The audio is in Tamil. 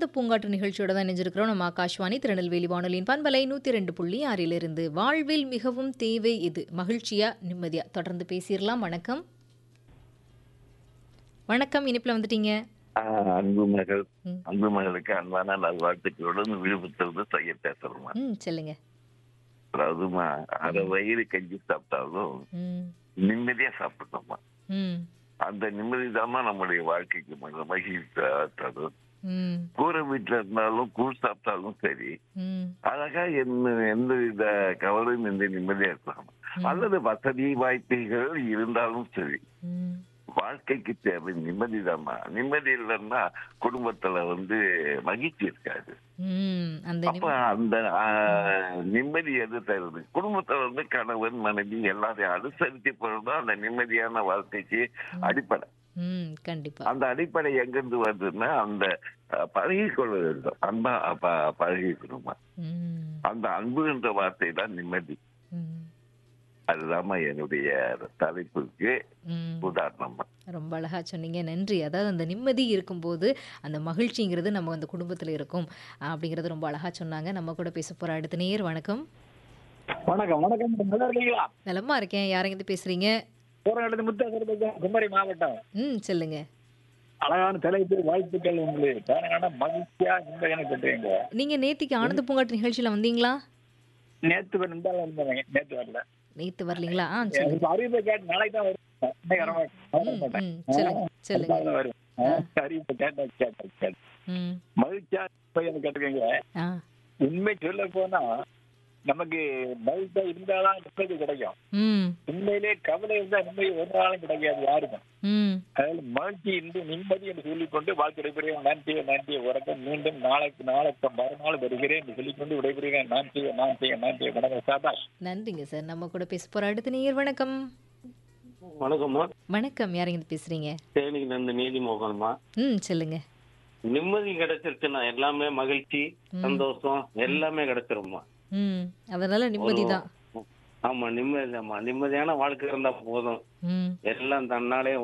பூங்காற்று நிகழ்ச்சியோட தான் இணைஞ்சிருக்கிறோம் நம்ம ஆகாஷ்வாணி திருநெல்வேலி வானொலியின் பண்பலை நூற்றி ரெண்டு புள்ளி ஆறிலிருந்து வாழ்வில் மிகவும் தேவை இது மகிழ்ச்சியா நிம்மதியா தொடர்ந்து பேசிடலாம் வணக்கம் வணக்கம் இனிப்பில் வந்துட்டீங்க ஆஹ் அன்பு மகள் ம். அன்பு மகளுக்கு அன்பான நல்வாழ்த்துக்களுடன் விழுப்புரத்திலிருந்து செய்ய பேசுறோமா ம் சொல்லுங்க அதாவதுமா அரை வயிறு கஞ்சி சாப்பிட்டாலும் ம் நிம்மதியா சாப்பிடணுமா ம் அந்த நிம்மதி நம்முடைய வாழ்க்கைக்கு மக- மகிழ்ச்சி தரும் ம் கூரை வீட்டுல இருந்தாலும் கூழ் சாப்பிட்டாலும் சரி ம் அழகா என்ன எந்த வித கவலையும் இந்த நிம்மதியா இருக்கலாம் அல்லது வசதி வாய்ப்புகள் இருந்தாலும் சரி ம் வாழ்க்கைக்கு தேவை நிம்மதிதாம்மா நிம்மதி இல்லைன்னா குடும்பத்துல வந்து மகிழ்ச்சி இருக்காது ம் அந்த அப்ப நிம்ம- அந்த ஆஹ், நிம்மதி எது தருது குடும்பத்துல வந்து கணவன் மனைவி எல்லாரையும் அனுசரித்து போறதுதான் அந்த நிம்மதியான வாழ்க்கைக்கு அடிப்படை ம் கண்டிப்பா அந்த அடிப்படை எங்கிருந்து வருதுன்னா அந்த அஹ், பழகிக்கொள்ள வேண்டும் அன்பா ப- பழகிக்கணுமா ம் அந்த அன்புன்ற வார்த்தை தான் நிம்மதி ம் அதுதாம்மா என்னுடைய தலைப்புக்கு ம் உதாரணமா ரொம்ப அழகா சொன்னீங்க நன்றி அதாவது அந்த நிம்மதி இருக்கும்போது அந்த மகிழ்ச்சிங்கிறது நம்ம அந்த குடும்பத்தில் இருக்கும் அப்படிங்கிறது ரொம்ப அழகா சொன்னாங்க நம்ம கூட பேச போற அடுத்த நேர் வணக்கம் வணக்கம் வணக்கம் நல்லா இருக்கீங்களா நலமா இருக்கேன் யாரெங்கிருந்து பேசுறீங்க போராட்டத்து முத்தாசர் குமரி மாவட்டம் ம் சொல்லுங்க அழகான தலைப்பு வாழ்த்துக்கள் உங்களுக்கு காரணம் மகிழ்ச்சியா நிம்மதியான பெற்றீங்க நீங்க நேத்திக்கு ஆனந்த பூங்காட்டு நிகழ்ச்சியில வந்தீங்களா நேத்து இருந்தாலும் இருந்தவங்க நேத்து வரல நேத்து வரலீங்களா ஆ சொல்லுங்க எனக்கு அறிவிப்பை கேட்டு நாளைக்கு தான் வரும் இன்னைக்கு வர மாட்டேன். வர ம், மாட்டேன். ம், சொல்லுங்க சொல்லுங்க அதனால வரும் ஆ, அறிவிப்பை கேட்டேன் கேட்டேன் கேட்டேன் ம் மகிழ்ச்சியா நிம்மதியான கேட்டுக்கீங்க ஆ உண்மை சொல்ல போனா நமக்கு மகிழ்ச்சியா இருந்தாதான் நிம்மதி கிடைக்கும் ம் உண்மையிலே கவலை இருந்தா நிம்மதி ஒரு நாளும் கிடைக்காது யாருக்கும் ம் அதில் மகிழ்ச்சி இன்று நிம்மதி என்று சொல்லிக்கொண்டு வாழ்க்கை விடைபெறுகிறேன் நான் செய்ய நான் செய்ய உறக்கம் மீண்டும் நாளைக்கு நாளைக்கு மறுநாள் வருகிறேன் என்று சொல்லிக்கொண்டு விடைபெறுகிறேன் நான் செய்ய நான் செய்ய நான் செய்ய வணக்கம் சாபாஷ் நன்றிங்க சார் நம்ம கூட பேச போற அடுத்த நேர் வணக்கம் வணக்கம்மா வணக்கம் யாரெங்கிருந்து பேசுறீங்க தேனிக்கு நந்து நீதி மோகன்மா ம் சொல்லுங்க நிம்மதி கிடைச்சிருச்சுன்னா எல்லாமே மகிழ்ச்சி சந்தோஷம் எல்லாமே கிடைச்சிரும்மா ம் அதனால நிம்மதி தான் ஆமா நிம்மதிதாம்மா நிம்மதியான வாழ்க்கை இருந்தா போதும் ம் எல்லாம் தன்னாலே